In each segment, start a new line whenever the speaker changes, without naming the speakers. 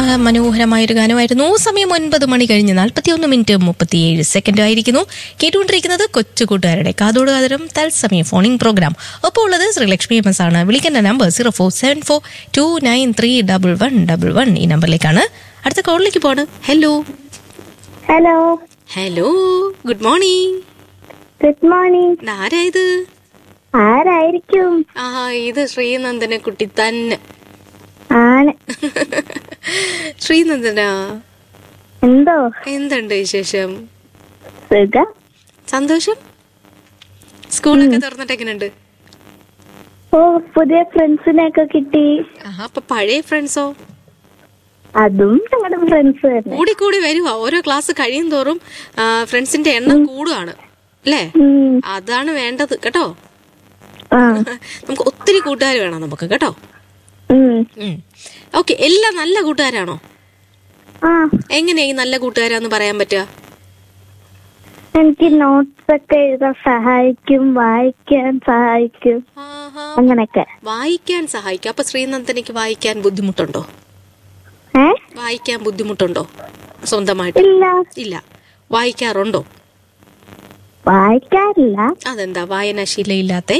മനോഹരമായ ഒരു ഗാനമായിരുന്നു സമയം ഒൻപത് മണി കഴിഞ്ഞ് നാൽപ്പത്തിയൊന്ന് മിനിറ്റ് മുപ്പത്തിയേഴ് സെക്കൻഡ് ആയിരിക്കുന്നു കേട്ടുകൊണ്ടിരിക്കുന്നത് കൊച്ചു കൂട്ടുകാരുടെ കാതോട് കാതരം തത്സമയ ഫോണിംഗ് പ്രോഗ്രാം ഒപ്പം ഉള്ളത് ശ്രീലക്ഷ്മി എം എസ് ആണ് വിളിക്കേണ്ട number zero four seven four two nine three double one double one ഈ നമ്പറിലേക്കാണ് അടുത്ത കോളിലേക്ക് പോണ് hello
hello
hello good morning
good morning
ആരായത്
ആരായിരിക്കും
ആ ഇത് ശ്രീനന്ദന കുട്ടി തന്നെ
ആണ്
ശ്രീനന്ദന
എന്തോ
എന്തുണ്ട് വിശേഷം
സുഖ
സന്തോഷം സ്കൂളൊക്കെ തുറന്നിട്ട് എങ്ങനെയുണ്ട്
ഓ പുതിയ ഫ്രണ്ട്സിനെയൊക്കെ കിട്ടി
ആ അപ്പൊ പഴയ ഫ്രണ്ട്സോ
അതും ഞങ്ങളുടെ ഫ്രണ്ട്സ് തന്നെ
കൂടി കൂടി വരുവാ ഓരോ ക്ലാസ് കഴിയും തോറും ആ, ഫ്രണ്ട്സിന്റെ എണ്ണം കൂടുകയാണ് അല്ലേ
ഉം.
അതാണ് വേണ്ടത് കേട്ടോ
ആ
നമുക്ക് ഒത്തിരി കൂട്ടുകാർ വേണം നമുക്ക് കേട്ടോ
ഉം.
ഓക്കെ എല്ലാം നല്ല കൂട്ടുകാരാണോ
ആ
എങ്ങനെയാ ഈ നല്ല കൂട്ടുകാരാന്ന് പറയാൻ പറ്റുക
എനിക്ക് നോട്ട്സ് ഒക്കെ എഴുതാൻ സഹായിക്കും വായിക്കാൻ സഹായിക്കും
ആഹാ.
അങ്ങനെയൊക്കെ
വായിക്കാൻ സഹായിക്കും അപ്പൊ ശ്രീനന്ദനയ്ക്ക് വായിക്കാൻ ബുദ്ധിമുട്ടുണ്ടോ
ഏ
വായിക്കാൻ ബുദ്ധിമുട്ടുണ്ടോ സ്വന്തമായിട്ട്
ഇല്ല
ഇല്ല വായിക്കാറുണ്ടോ
വായിക്കാറില്ല
അതെന്താ വായനാശീലയില്ലാത്ത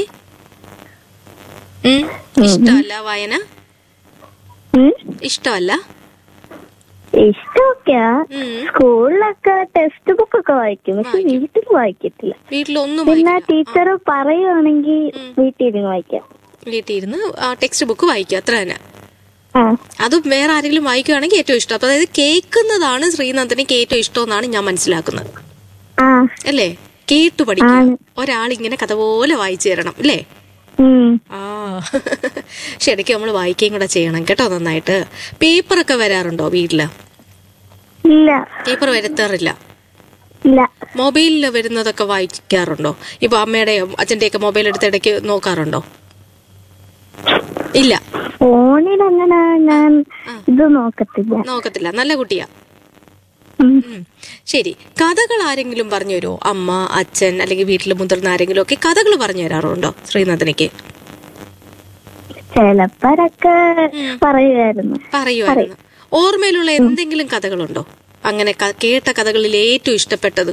ഇഷ്ടമല്ല വായന
ഉം.
ഇഷ്ടമല്ല
ഇഷ്ടമൊക്കെയാ
ഉം.
സ്കൂളിലൊക്കെ ടെക്സ്റ്റ് ബുക്ക് ഒക്കെ വായിക്കും പക്ഷെ വീട്ടിൽ വായിക്കത്തില്ല
വീട്ടിലൊന്നും
പിന്നെ
വായിക്കില്ല
ടീച്ചർ പറയുവാണെങ്കിൽ വീട്ടിൽ ഇരുന്ന് വായിക്കാം
വീട്ടിൽ ഇരുന്ന് ടെക്സ്റ്റ് ബുക്ക് വായിക്കുക അത്ര തന്നെ
ആ
അതും വേറെ ആരെങ്കിലും വായിക്കുകയാണെങ്കിൽ ഏറ്റവും ഇഷ്ടം അപ്പൊ അതായത് കേൾക്കുന്നതാണ് ശ്രീനാഥിനിക്ക് ഏറ്റവും ഇഷ്ടം എന്നാണ് ഞാൻ മനസ്സിലാക്കുന്നത്
ആ
അല്ലേ കേട്ടു പഠിക്കുക
ആണ്.
ഒരാളിങ്ങനെ കഥ പോലെ വായിച്ചു തരണം അല്ലേ
ഉം.
ആ പക്ഷെ ഇടയ്ക്ക് നമ്മൾ വായിക്കുകയും കൂടെ ചെയ്യണം കേട്ടോ നന്നായിട്ട് പേപ്പറൊക്കെ വരാറുണ്ടോ വീട്ടില്
ഇല്ല
പേപ്പർ വരുത്താറില്ല
ഇല്ല
മൊബൈലിൽ വരുന്നതൊക്കെ വായിക്കാറുണ്ടോ ഇപ്പൊ അമ്മയുടെയോ അച്ഛന്റെയൊക്കെ മൊബൈൽ എടുത്ത് ഇടയ്ക്ക് നോക്കാറുണ്ടോ ഇല്ല
ഫോണിൽ അങ്ങനെ ഞാൻ ഇത് നോക്കത്തില്ല
നോക്കത്തില്ല നല്ല കുട്ടിയാ
ഉം.
ഉം. ശരി കഥകൾ ആരെങ്കിലും പറഞ്ഞു തരുമോ അമ്മ അച്ഛൻ അല്ലെങ്കിൽ വീട്ടിൽ മുതിർന്ന ആരെങ്കിലും ഒക്കെ കഥകൾ പറഞ്ഞു തരാറുണ്ടോ ശ്രീനാഥനിക്ക്
ചിലപ്പോഴൊക്കെ പറയുമായിരുന്നു
പറയുമായിരുന്നു ഓർമ്മയിലുള്ള എന്തെങ്കിലും കഥകളുണ്ടോ അങ്ങനെ ക- കേട്ട കഥകളിൽ ഏറ്റവും ഇഷ്ടപ്പെട്ടത്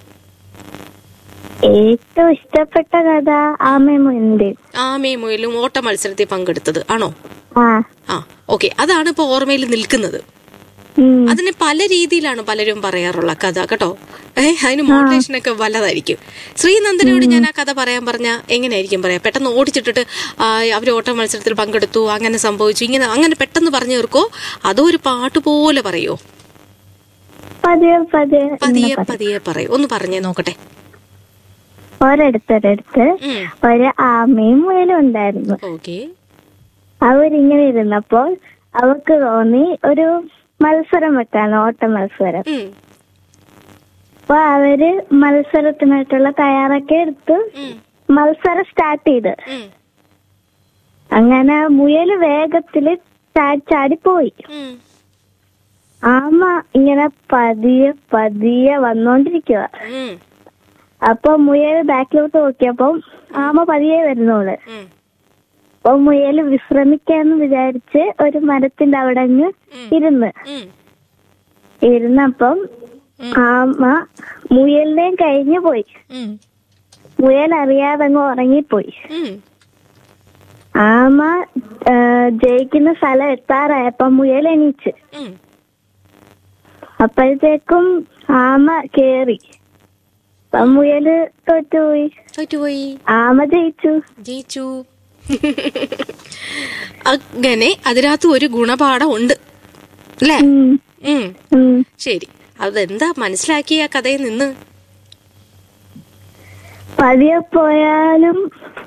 ഏറ്റവും ഇഷ്ടപ്പെട്ട കഥ ആമയുണ്ട്
ആമയും മുയലും ഓട്ട മത്സരത്തിൽ പങ്കെടുത്തത് ആണോ
ആ
ആ ഓക്കെ അതാണ് ഇപ്പൊ ഓർമ്മയിൽ നിൽക്കുന്നത്
ഉം.
അതിനെ പല രീതിയിലാണ് പലരും പറയാറുള്ള കഥ കേട്ടോ ഏ അതിന് മോട്ടിവേഷൻ ഒക്കെ വല്ലതായിരിക്കും ശ്രീനന്ദനോട് ഞാൻ ആ കഥ പറയാൻ പറഞ്ഞ എങ്ങനെയായിരിക്കും പറയാ പെട്ടെന്ന് ഓടിച്ചിട്ടിട്ട് ആ, അവര് ഓട്ട മത്സരത്തിൽ പങ്കെടുത്തു അങ്ങനെ സംഭവിച്ചു ഇങ്ങനെ അങ്ങനെ പെട്ടെന്ന് പറഞ്ഞു തീർക്കോ അതോ ഒരു പാട്ട് പോലെ പറയോ
പതിയെ പതിയെ
പതിയെ പതിയെ പറയൂ ഒന്ന് പറഞ്ഞേ നോക്കട്ടെ
ഒരിടത്തൊരിടത്ത്
ഉം.
ഒരു ആമയും മുയലും ഉണ്ടായിരുന്നു
ഓക്കെ
അവരിങ്ങനെ ഇരുന്നപ്പോൾ അവർക്ക് തോന്നി ഒരു മത്സരം വെക്കാണ് ഓട്ട മത്സരം
ഉം
അപ്പൊ അവര് മത്സരത്തിനായിട്ടുള്ള തയ്യാറൊക്കെ എടുത്ത്
ഉം
മത്സരം സ്റ്റാർട്ട് ചെയ്ത്
ഉം
അങ്ങനെ മുയല് വേഗത്തില് ചാടി ചാടി പോയി
ഉം
ആമ ഇങ്ങനെ പതിയെ പതിയെ വന്നോണ്ടിരിക്കുക
ഉം
അപ്പൊ മുയൽ ബാക്കിലോട്ട് നോക്കിയപ്പം ആമ പതിയെ വരുന്നോള്
ഉം
അപ്പൊ മുയൽ വിശ്രമിക്കാന്ന് വിചാരിച്ച് ഒരു മരത്തിന്റെ അവിടെ അങ്ങ് ഇരുന്ന്
ഉം
ഇരുന്നപ്പം ആമ മുയലിനെയും കഴിഞ്ഞു പോയി
ഉം
മുയൽ അറിയാതെ അങ്ങ് ഉറങ്ങിപ്പോയി
ഉം
ആമ ആ, ജയിക്കുന്ന സ്ഥലം എത്താറായപ്പോ മുയൽ എണീച്ച്
ഉം
അപ്പോഴത്തേക്കും ആമ കേറി അപ്പൊ മുയല് തോറ്റുപോയി
തോറ്റുപോയി
ആമ ജയിച്ചു
ജയിച്ചു അങ്ങനെ അതിനകത്ത് ഒരു ഗുണപാഠം ഉണ്ട് അല്ലേ
ഉം,
ഉം
ഉം.
ശരി അതെന്താ മനസ്സിലാക്കിയ ആ കഥയിൽ നിന്ന്
പതിയെ പോയാലും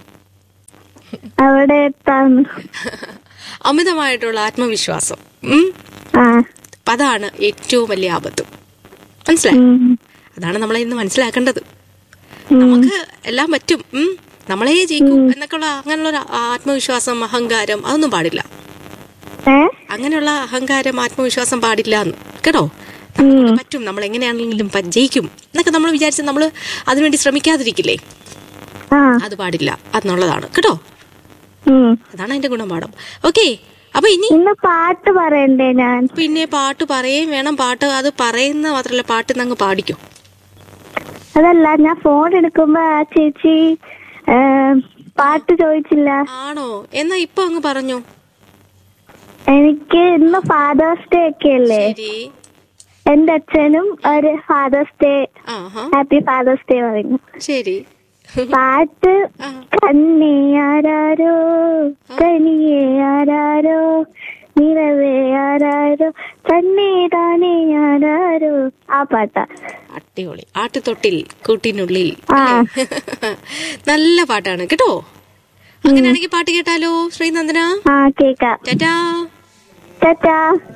അവിടെ എത്താന്ന്
അമിതമായിട്ടുള്ള ആത്മവിശ്വാസം ഉം
ആ
അപ്പൊ അതാണ് ഏറ്റവും വലിയ ആപത്ത് മനസ്സിലായി
ഉം,
അതാണ് നമ്മളെ ഇന്ന് മനസ്സിലാക്കേണ്ടത്
ഉം.
നമുക്ക് എല്ലാം പറ്റും ഉം നമ്മളെ ജയിക്കും എന്നൊക്കെയുള്ള അങ്ങനെയുള്ള ഒരു ആത്മവിശ്വാസം അഹങ്കാരം അതൊന്നും പാടില്ല
ഏ
അങ്ങനെയുള്ള അഹങ്കാരം ആത്മവിശ്വാസം പാടില്ല എന്ന് കേട്ടോ നമുക്ക് പറ്റും നമ്മൾ എങ്ങനെയാണെങ്കിലും പ- ജയിക്കും എന്നൊക്കെ നമ്മൾ വിചാരിച്ച് നമ്മൾ അതിനുവേണ്ടി ശ്രമിക്കാതിരിക്കില്ലേ
ആ
അത് പാടില്ല എന്നുള്ളതാണ് കേട്ടോ
ഉം
അതാണ് അതിന്റെ ഗുണപാഠം ഓക്കെ അപ്പൊ ഇനി
ഇന്ന് പാട്ട് പറയണ്ടേ ഞാൻ
പിന്നെ പാട്ട് പറയുകയും വേണം പാട്ട് അത് പറയുന്ന മാത്രല്ല പാട്ട് ഇന്ന് അങ്ങ് പാടിക്കോ
അതല്ല ഞാൻ ഫോൺ എടുക്കുമ്പോ ആ ചേച്ചി ഏ, പാട്ട് ചോദിച്ചില്ല
ആണോ എന്നാ ഇപ്പൊ അങ്ങ് പറഞ്ഞോ
എനിക്ക് ഇന്ന് ഫാദേഴ്സ് ഡേ ഒക്കെ അല്ലേ
ശരി
എന്റെ അച്ഛനും ഒരു ഫാദേഴ്സ് ഡേ
ആഹാ
ഹാപ്പി ഫാദേഴ്സ് ഡേ പറഞ്ഞു
ശരി
പാട്ട്
ആ.
കണ്ണേ ആരാരോ കനിയെ ആരാരോ നിറവേ ആരാരോ കണ്ണേ താനേ ആരാരോ ആ പാട്ടാ
അടിപൊളി ആട്ടുതൊട്ടിൽ കൂട്ടിനുള്ളിൽ
ആ.
അല്ലേ? നല്ല പാട്ടാണ് കേട്ടോ അങ്ങനെയാണെങ്കിൽ പാട്ട് കേട്ടാലോ ശ്രീനന്ദന
ആ കേക്കാം
ടാറ്റാ
ടാറ്റാ